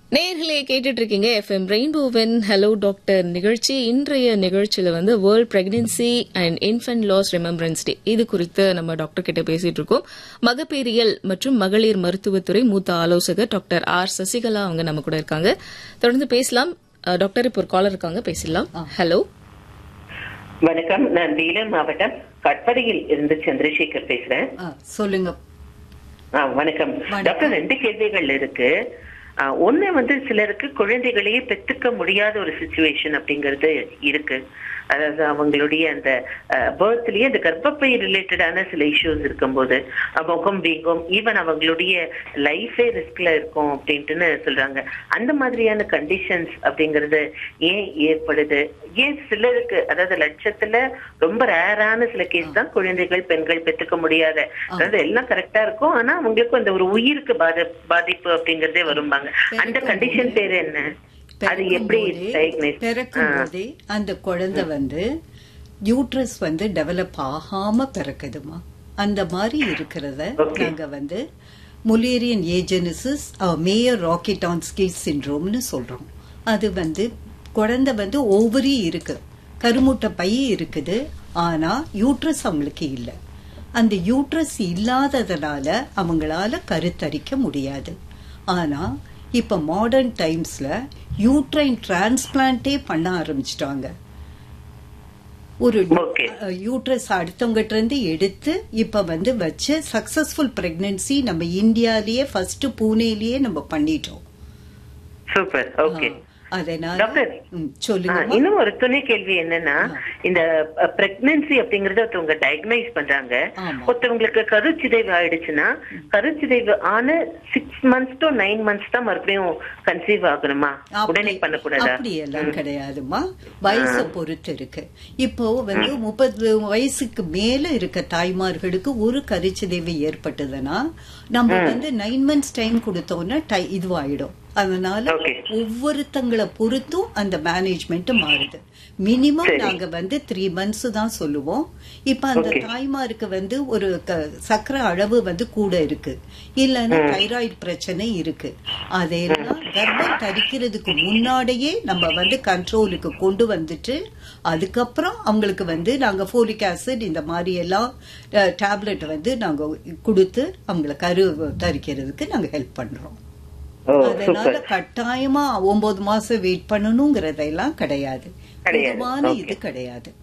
நேர்களே கேட்டுட்டு இருக்கீங்க எஃப்எம் ரெயின்போவின் ஹலோ டாக்டர் நிகழ்ச்சி இன்றைய நிகழ்ச்சியில வந்து world pregnancy and infant loss remembrance day இது குறித்து நம்ம டாக்டர் கிட்ட பேசிட்டு இருக்கோம் மகப்பேறியல் மற்றும் மகளிர் மருத்துவத்துறை மூத்த ஆலோசகர் டாக்டர் ஆர் சசிகலா அவங்க நம்ம கூட இருக்காங்க தொடர்ந்து பேசலாம் அஹ், டாக்டர் இப்போ ஒரு காலர் இருக்காங்க பேசலாம் ஹலோ வணக்கம் நான் வேலூர் மாவட்டம் கட்படியில் இருந்து சந்திரசேகர் பேசுறேன் ஆ, சொல்லுங்க ஆ, வணக்கம் வணக்கம். டாக்டர் ரெண்டு கேள்விகள் இருக்கு ஆ, ஒண்ணு வந்து சிலருக்கு குழந்தைகளையே பெத்துக்க முடியாத ஒரு சுச்சுவேஷன் அப்படிங்கிறது இருக்கு அதாவது அவங்களுடைய அந்த பேர்த்லயே அந்த கர்ப்பப்பை ரிலேட்டடான சில இஷ்யூஸ் இருக்கும்போது அஹ், முகம் வீங்கும் ஈவன் அவங்களுடைய லைஃபே ரிஸ்க்ல இருக்கும் அப்படின்ட்டுன்னு சொல்றாங்க அந்த மாதிரியான கண்டிஷன்ஸ் அப்படிங்கிறது ஏன் ஏற்படுது ஏன் சிலருக்கு அதாவது லட்சத்துல ரொம்ப ரேரான சில கேஸ் தான் குழந்தைகள் பெண்கள் பெற்றுக்க முடியாத அதாவது எல்லாம் கரெக்டா இருக்கும் ஆனா அவங்களுக்கு அந்த ஒரு உயிருக்கு பாதி பாதிப்பு அப்படிங்கறதே வரும்பாங்க அந்த கண்டிஷன் பேரு என்ன அது எப்படி டயக்னைஸ் பிறக்கும் போதே அந்த குழந்தை வந்து யூட்ரஸ் வந்து டெவலப் ஆகாம பிறக்குதுமா அந்த மாதிரி இருக்கிறத Okay. நாங்க வந்து முலேரியன் ஏஜெனிசிஸ் மேயர் ராக்கெட்டான்ஸ்கி சிண்ட்ரோம்னு சொல்றோம் அது வந்து குழந்தை வந்து ஓவரி இருக்கு கருமுட்டை பை இருக்குது ஆனா யூட்ரஸ் அவங்களுக்கு இல்லை அந்த யூட்ரஸ் இல்லாததுனால அவங்களால கருத்தரிக்க முடியாது ஆனா இப்ப மாடர்ன் டைம்ஸ்ல யூட்ரைன் டிரான்ஸ்பிளான்டே பண்ண ஆரம்பிச்சிட்டாங்க ஒரு Okay. யூட்ரஸ் அடுத்தவங்கிட்ட இருந்து எடுத்து இப்ப வந்து வச்சு சக்சஸ்ஃபுல் பிரெக்னன்சி நம்ம இந்தியாலயே ஃபர்ஸ்ட் பூனேலயே நம்ம பண்ணிட்டோம் சூப்பர் ஓகே அதனால டாக்டர். ம், ஆ, சொல்லுங்க இன்னும் ஒரு துணை கேள்வி என்னன்னா இந்த பிரெக்னன்சி அப்படிங்கறத ஒருத்தவங்க டயக்னைஸ் பண்றாங்க ஆமா. ஒருத்தவங்களுக்கு கருச்சிதைவு ஆயிடுச்சுன்னா கருச்சிதைவு ஆன six months to nine months தான் மறுபடியும் கன்சீவ் ஆகணுமா உடனே பண்ணக்கூடாதா அப்படி எல்லாம் கிடையாதுமா வயசை பொறுத்து இருக்கு இப்போ வந்து முப்பது வயசுக்கு மேல இருக்க தாய்மார்களுக்கு ஒரு கருச்சிதைவு ஏற்பட்டதுன்னா நம்ம வந்து நைன் மந்த்ஸ் டைம் கொடுத்தோம்னா டை இதுவாயிடும் அதனால Okay. ஒவ்வொருத்தங்களை பொறுத்தும் அந்த மேனேஜ்மெண்ட் மாறுது மினிமம் சரி. நாங்க வந்து த்ரீ மந்த்ஸ் தான் சொல்லுவோம் இப்ப அந்த Okay. தாய்மாருக்கு வந்து ஒரு க- சர்க்கரை அளவு வந்து கூட இருக்கு இல்லைன்னா தைராய்டு பிரச்சனை இருக்கு அதையெல்லாம் கர்ப்பம் தரிக்கிறதுக்கு முன்னாடியே நம்ம வந்து கண்ட்ரோலுக்கு கொண்டு வந்துட்டு அதுக்கப்புறம் அவங்களுக்கு வந்து நாங்க ஃபோலிக் ஆசிட் இந்த மாதிரி எல்லாம் டேப்லெட் வந்து நாங்க கொடுத்து அவங்களை கரு தரிக்கிறதுக்கு நாங்க ஹெல்ப் பண்றோம் ஓ அதனால சூப்பர் கட்டாயமா ஒன்பது மாசம் வெயிட் பண்ணணுங்கிறதெல்லாம் கிடையாது கிடையாது. பொதுவான Okay. இது கிடையாது